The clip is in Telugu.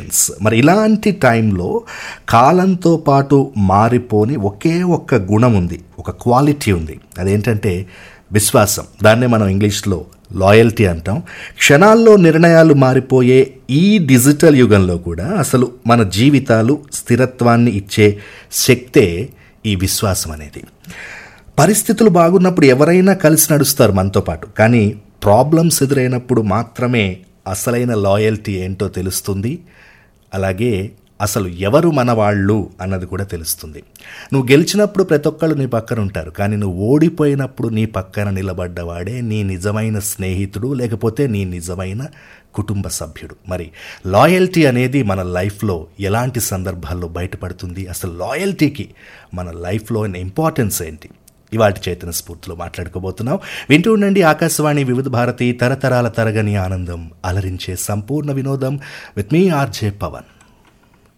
పేషెన్స్ మరి ఇలాంటి టైంలో కాలంతో పాటు మారిపోని ఒకే ఒక్క గుణం ఉంది ఒక క్వాలిటీ ఉంది అదేంటంటే విశ్వాసం దాన్నే మనం ఇంగ్లీష్లో లాయల్టీ అంటాం క్షణాల్లో నిర్ణయాలు మారిపోయే ఈ డిజిటల్ యుగంలో కూడా అసలు మన జీవితాలు స్థిరత్వాన్ని ఇచ్చే శక్తే ఈ విశ్వాసం అనేది పరిస్థితులు బాగున్నప్పుడు ఎవరైనా కలిసి నడుస్తారు మనతో పాటు కానీ ప్రాబ్లమ్స్ ఎదురైనప్పుడు మాత్రమే అసలైన లాయల్టీ ఏంటో తెలుస్తుంది అలాగే అసలు ఎవరు మన వాళ్ళు అన్నది కూడా తెలుస్తుంది నువ్వు గెలిచినప్పుడు ప్రతి ఒక్కళ్ళు నీ పక్కన ఉంటారు కానీ నువ్వు ఓడిపోయినప్పుడు నీ పక్కన నిలబడ్డవాడే నీ నిజమైన స్నేహితుడు లేకపోతే నీ నిజమైన కుటుంబ సభ్యుడు మరి లాయల్టీ అనేది మన లైఫ్లో ఎలాంటి సందర్భాల్లో బయటపడుతుంది అసలు లాయల్టీకి మన లైఫ్లో ఇంపార్టెన్స్ ఏంటి ఇవాటి చైతన్య స్ఫూర్తిలో మాట్లాడుకోబోతున్నాం వింటూ ఉండండి ఆకాశవాణి వివిధ భారతి తరతరాల తరగని ఆనందం అలరించే సంపూర్ణ వినోదం విత్ మీ ఆర్జే పవన్